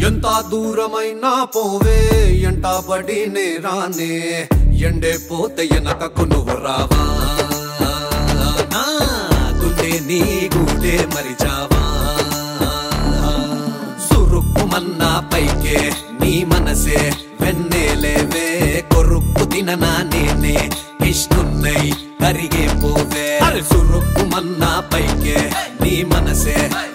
ఎంత దూరమైనా పోవే ఎంట పడి రానే ఎండే పోతే ఎనకకు నువ్వు రావా నా గుండె నీ గూడే మరిచావా సురుక్కుమన్నా పైకే నీ మనసే వెన్నెలేవే కొరుక్కు తిననా నేనే ఇష్టున్నై కరిగే పోవే అరే సురుక్కుమన్నా పైకే నీ మనసే